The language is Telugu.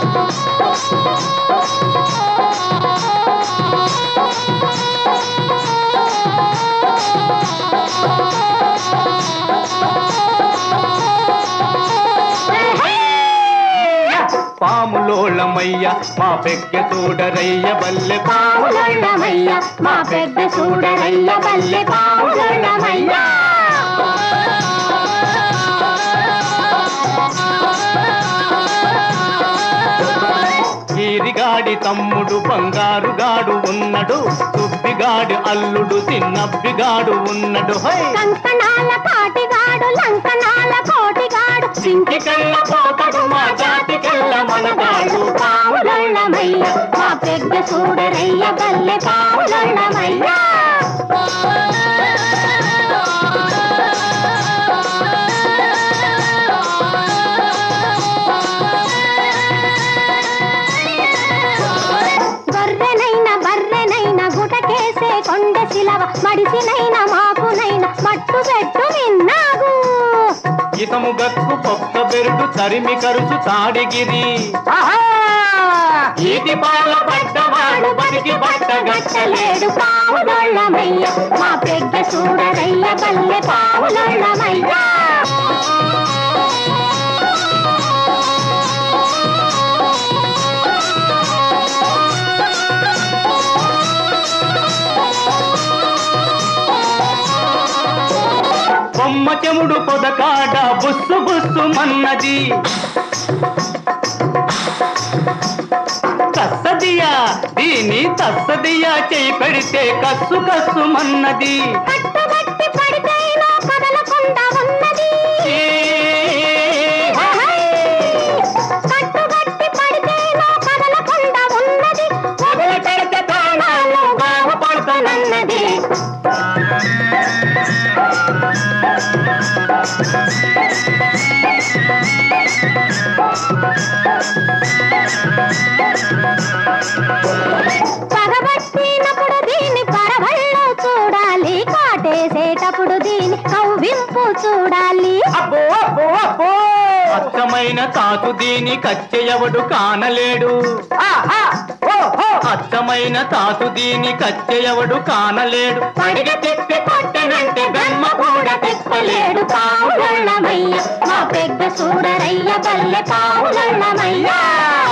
పాములోళ్ళమయ్య మా పెగ్గ చూడరయ్య బల్లె పాములోళ్ళమయ్య పావులమయ్య మా పెద్ద చూడరయ్య బల్లె పావులమయ్య ఈరిగాడి తమ్ముడు బంగారుగాడు ఉన్నడు సుబ్బిగాడి అల్లుడు చిన్నబ్బిగాడు ఉన్నడు హై కంకణాల కాటిగాడు లంకనాల కోటిగాడు సింకికెళ్ళ పోతడు మా జాతికెళ్ళ మనగాడు పావులమయ్య మా పెద్ద చూడరయ్య బల్లె పావులమయ్య గొర్రెనైన బర్రెనైన గుటకేసే కొండ శిలవ మడిసినైన మాకునైన మట్టు పెట్టు విన్నాగు ఇతము గక్కు పొక్క బెరుడు తరిమి కరుచు తాడిగిరి ఈటి పాల పడ్డవాడు బతికి పట్టగట్టలేడు పావులమయ్య మా పెద్ద చూడరయ్య బల్లె పావులమయ్య బొమ్మ చెముడు పొదకాడ బుస్సు బుస్సు మన్నది కස්සదియా దీని తస్సదియా చేయి పెడితే కస్సు కస్సు మన్నది కట్టుబట్టి పడితేనో కదలకుండా ఉన్నది కట్టుబట్టి పడితేనో కదలకుండా ఉన్నది వదిలి పెడితే ప్రాణాలు బాగుపడుతానన్నది పగబట్టినప్పుడు దీని పరవళ్ళు చూడాలి కాటేసేటప్పుడు దీని కవ్వింపు చూడాలి అబ్బో అబ్బో అబ్బో అచ్చమైన తాతు దీని కచ్చెయవడు కానలేడు అచ్చమైన తాతు దీని కచ్చెయవడు కానలేడు పడిగ తిప్పి కొట్టనంటే బ్రహ్మ కూడా తిప్పలేడు పావులమయ్య మా పెద్ద చూడరయ్య బల్లె పావులమయ్య